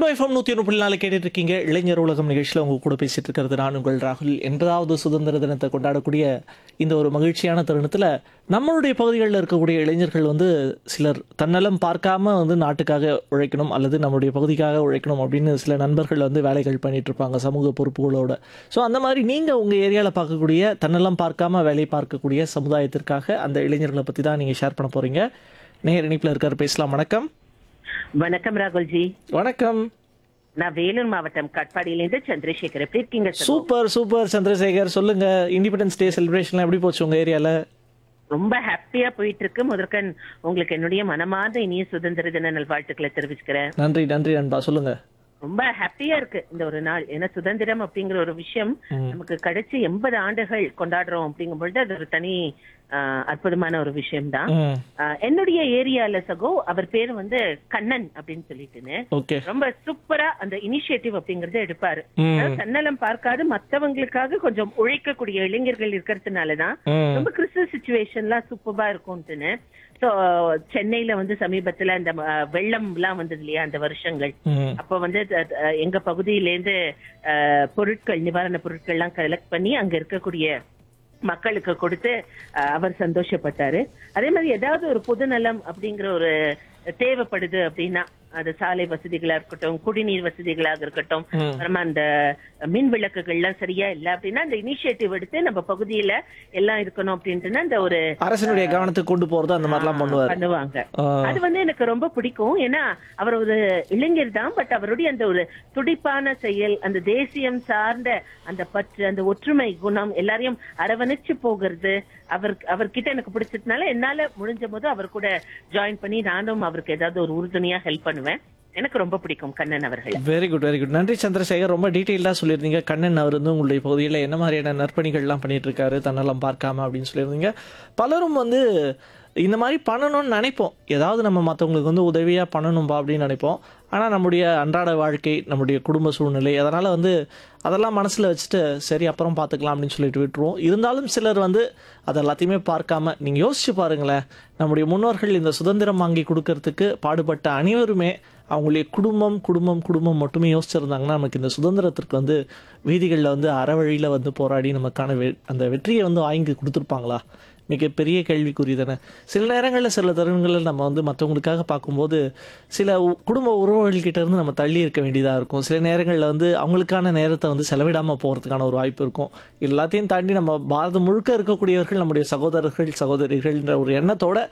Rainbow FM நூற்றி ஒன்று புள்ளி நாலு கேட்டுட்டு இருக்கீங்க இளைஞர் உலகம் நிகழ்ச்சியில் உங்க கூட பேசிட்டு இருக்கிறது நான் உங்கள் ராகுல் எண்பதாவது சுதந்திர தினத்தை கொண்டாடக்கூடிய இந்த ஒரு மகிழ்ச்சியான தருணத்தில் நம்மளுடைய பகுதிகளில் இருக்கக்கூடிய இளைஞர்கள் வந்து சிலர் தன்னலம் பார்க்காம வந்து நாட்டுக்காக உழைக்கணும் அல்லது நம்மளுடைய பகுதிக்காக உழைக்கணும் அப்படின்னு சில நண்பர்கள் வந்து வேலைகள் பண்ணிட்டு இருப்பாங்க சமூக பொறுப்புகளோட ஸோ அந்த மாதிரி நீங்கள் உங்கள் ஏரியாவில் பார்க்கக்கூடிய தன்னலம் பார்க்காம வேலை பார்க்கக்கூடிய சமுதாயத்திற்காக அந்த இளைஞர்களை பற்றி தான் நீங்கள் ஷேர் பண்ண போகிறீங்க நேர் இணைப்பில் இருக்கார் பேசலாம் வணக்கம் வணக்கம் ராகுல்ஜி வணக்கம் நான் வேலூர் மாவட்டம் கட்பாடியிலேருந்து சந்திரசேகர் எப்படி இருக்கீங்க சார் சூப்பர் சூப்பர் சந்திரசேகர் சொல்லுங்க இண்டிபெண்டன்ஸ் டே செலிப்ரேஷன்லாம் எப்படி போச்சு உங்க ஏரியால ரொம்ப ஹாப்பியா போயிட்டு இருக்கு முதற்கண் உங்களுக்கு என்னுடைய மனமார்ந்த இனிய சுதந்திர தின நல்வாழ்த்துக்களை தெரிவிச்சுக்கிறேன் நன்றி நன்றி நண்பா சொல்லுங்க ரொம்ப ஹாப்பியா இருக்கு இந்த ஒரு நாள் ஏன்னா சுதந்திரம் அப்படிங்கிற ஒரு விஷயம் நமக்கு கிடைச்சி எண்பது ஆண்டுகள் கொண்டாடுறோம் அப்படிங்கும் பொழுது அது ஒரு தனி ஆஹ், அற்புதமான ஒரு விஷயம்தான் ம் ஆஹ், என்னுடைய ஏரியால சகோ அவர் பேர் வந்து கண்ணன் அப்படின்னு சொல்லிட்டுன்னு ஓகே ரொம்ப சூப்பரா அந்த இனிஷியேட்டிவ் அப்படிங்கறத எடுப்பாரு ம் அதாவது தன்னலம் பார்க்காது மத்தவங்களுக்காக கொஞ்சம் உழைக்கக்கூடிய இளைஞர்கள் இருக்கிறதுனாலதான் ம் ரொம்ப கிறிஸ்து சுச்சுவேஷன்லாம் சூப்பரா இருக்கும்ட்டுன்னு சோ சென்னையில வந்து சமீபத்துல அந்த அஹ், வெள்ளம் எல்லாம் வந்தது இல்லையா அந்த வருஷங்கள் ம் அப்ப வந்து அஹ், அஹ், எங்க பகுதியில இருந்து அஹ், பொருட்கள் நிவாரண பொருட்கள் எல்லாம் கலெக்ட் பண்ணி அங்க இருக்கக்கூடிய மக்களுக்கு கொடுத்து அஹ், அவர் சந்தோஷப்பட்டாரு அதே மாதிரி ஏதாவது ஒரு பொதுநலம் அப்படிங்கிற ஒரு தேவைப்படுது அப்படின்னா அது சாலை வசதிகளா இருக்கட்டும் குடிநீர் வசதிகளாக இருக்கட்டும் ம். அப்புறமா அந்த மின் விளக்குகள்லாம் சரியா இல்ல அப்படின்னா அந்த இனிஷியேட்டிவ் எடுத்து நம்ம பகுதியில எல்லாம் இருக்கணும் அப்படின்ட்டு அந்த ஒரு அரசனுடைய கவனத்துக்கு கொண்டு போறது அந்த மாதிரிலாம் பண்ணுவாரு பண்ணுவாங்க ஆ, அது வந்து எனக்கு ரொம்ப பிடிக்கும் ஏன்னா அவர் ஒரு இளைஞர் தான் பட் அவருடைய அந்த ஒரு துடிப்பான செயல் அந்த தேசியம் சார்ந்த அந்த பற்று அந்த ஒற்றுமை குணம் எல்லாரையும் அரவணைச்சு போகிறது அவர் அவர்கிட்ட எனக்கு பிடிச்சதுனால என்னால முடிஞ்ச போது அவர் கூட ஜாயின் பண்ணி நானும் அவருக்கு ஏதாவது ஒரு உறுதுணையா ஹெல்ப் பண்ணுவேன் எனக்கு ரொம்ப பிடிக்கும் கண்ணன் அவர்கள் வெரி குட் வெரி குட் நன்றி சந்திரசேகர் ரொம்ப டீட்டெயிலாக சொல்லியிருந்தீங்க கண்ணன் அவர் வந்து உங்களுடைய பகுதியில் என்ன மாதிரியான நற்பணிகள்லாம் பண்ணிட்டு இருக்காரு தன்னெல்லாம் பார்க்காம அப்படின்னு சொல்லியிருந்தீங்க பலரும் வந்து இந்த மாதிரி பண்ணணும்னு நினைப்போம் ஏதாவது நம்ம மற்றவங்களுக்கு வந்து உதவியாக பண்ணணும்பா அப்படின்னு நினைப்போம் ஆனால் நம்முடைய அன்றாட வாழ்க்கை நம்முடைய குடும்ப சூழ்நிலை அதனால் வந்து அதெல்லாம் மனசில் வச்சுட்டு சரி அப்புறம் பார்த்துக்கலாம் அப்படின்னு சொல்லிட்டு விட்டுருவோம் இருந்தாலும் சிலர் வந்து அது எல்லாத்தையுமே பார்க்காம நீங்கள் யோசிச்சு பாருங்களேன் நம்முடைய முன்னோர்கள் இந்த சுதந்திரம் வாங்கி கொடுக்கறதுக்கு பாடுபட்ட அனைவருமே அவங்களுடைய குடும்பம் குடும்பம் குடும்பம் மட்டுமே யோசிச்சிருந்தாங்கன்னா நமக்கு இந்த சுதந்திரத்திற்கு வந்து வீதிகளில் வந்து அறவழியில் வந்து போராடி நமக்கான வெ அந்த வெற்றியை வந்து வாங்கி கொடுத்துருப்பாங்களா மிகப்பெரிய கேள்விக்குறி தானே சில நேரங்களில் சில தருணங்களில் நம்ம வந்து மற்றவங்களுக்காக பார்க்கும்போது சில உ- குடும்ப உறவுகள்கிட்ட இருந்து நம்ம தள்ளி இருக்க வேண்டியதாக இருக்கும் சில நேரங்களில் வந்து அவங்களுக்கான நேரத்தை வந்து செலவிடாமல் போகிறதுக்கான ஒரு வாய்ப்பு இருக்கும் எல்லாத்தையும் தாண்டி நம்ம பாரதம் முழுக்க இருக்கக்கூடியவர்கள் நம்முடைய சகோதரர்கள் சகோதரிகள்ன்ற ஒரு எண்ணத்தோட